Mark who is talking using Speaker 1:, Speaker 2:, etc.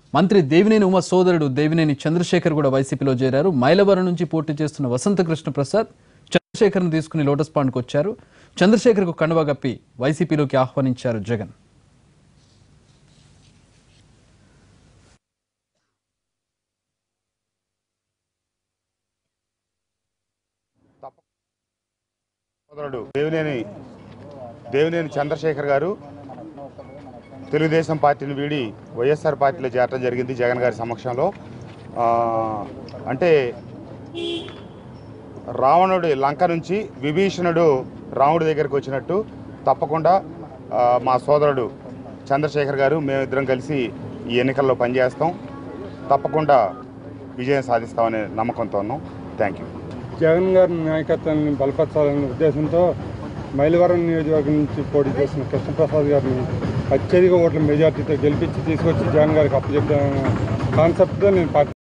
Speaker 1: మంత్రి దేవినేని ఉమ సోదరుడు దేవినేని చంద్రశేఖర్ కూడా వైసీపీలో చేరారు మైలవరం నుంచి పోటీ చేస్తున్న వసంత కృష్ణ ప్రసాద్ చంద్రశేఖర్ను తీసుకుని లోటస్ పాండ్కు వచ్చారు చంద్రశేఖర్కు కండువా కప్పి వైసీపీలోకి ఆహ్వానించారు జగన్
Speaker 2: సోదరుడు దేవినేని దేవినేని చంద్రశేఖర్ గారు తెలుగుదేశం పార్టీని వీడి వైఎస్ఆర్ పార్టీలో చేరడం జరిగింది జగన్ గారి సమక్షంలో ఆ, అంటే రావణుడి లంక నుంచి విభీషణుడు రాముడి దగ్గరికి వచ్చినట్టు తప్పకుండా ఆ, మా సోదరుడు చంద్రశేఖర్ గారు మేమిద్దరం కలిసి ఈ ఎన్నికల్లో పనిచేస్తాం తప్పకుండా విజయం సాధిస్తామనే నమ్మకంతో ఉన్నాం థ్యాంక్ యూ
Speaker 3: జగన్ గారి నాయకత్వాన్ని బలపరచాలనే ఉద్దేశంతో మైలవరం నియోజకవర్గం నుంచి పోటీ చేసిన కృష్ణప్రసాద్ గారిని అత్యధిక ఓట్ల మెజార్టీతో గెలిపించి తీసుకొచ్చి జగన్ గారికి అప్పచెప్పాలన్న కాన్సెప్ట్తో నేను పార్టీ